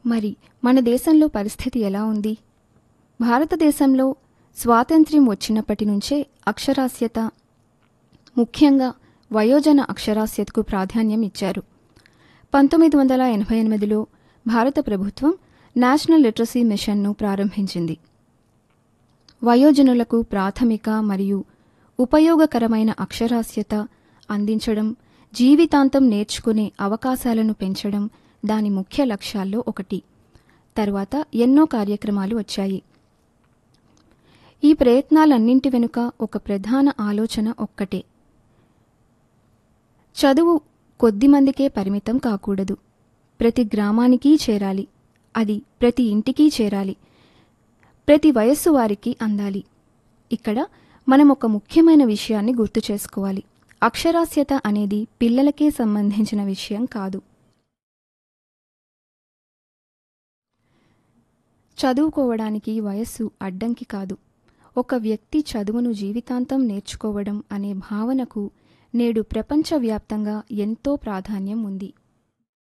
మరి మన దేశంలో పరిస్థితి ఎలా ఉంది భారతదేశంలో స్వాతంత్ర్యం వచ్చినప్పటి నుంచే అక్షరాస్యత ముఖ్యంగా వయోజన అక్షరాస్యతకు ప్రాధాన్యం ఇచ్చారు పంతొమ్మిది వందల ఎనభై ఎనిమిదిలో భారత ప్రభుత్వం నేషనల్ లిటరసీ మిషన్ను ప్రారంభించింది వయోజనులకు ప్రాథమిక మరియు ఉపయోగకరమైన అక్షరాస్యత అందించడం జీవితాంతం నేర్చుకునే అవకాశాలను పెంచడం దాని ముఖ్య లక్ష్యాల్లో ఒకటి తరువాత ఎన్నో కార్యక్రమాలు వచ్చాయి ఈ ప్రయత్నాలన్నింటి వెనుక ఒక ప్రధాన ఆలోచన ఒక్కటే చదువు కొద్దిమందికే పరిమితం కాకూడదు ప్రతి గ్రామానికి చేరాలి అది ప్రతి ఇంటికి చేరాలి ప్రతి వయస్సు వారికి అందాలి ఇక్కడ మనం ఒక ముఖ్యమైన విషయాన్ని గుర్తు చేసుకోవాలి అక్షరాస్యత అనేది పిల్లలకే సంబంధించిన విషయం కాదు చదువుకోవడానికి వయస్సు అడ్డంకి కాదు ఒక వ్యక్తి చదువును జీవితాంతం నేర్చుకోవడం అనే భావనకు నేడు ప్రపంచవ్యాప్తంగా ఎంతో ప్రాధాన్యం ఉంది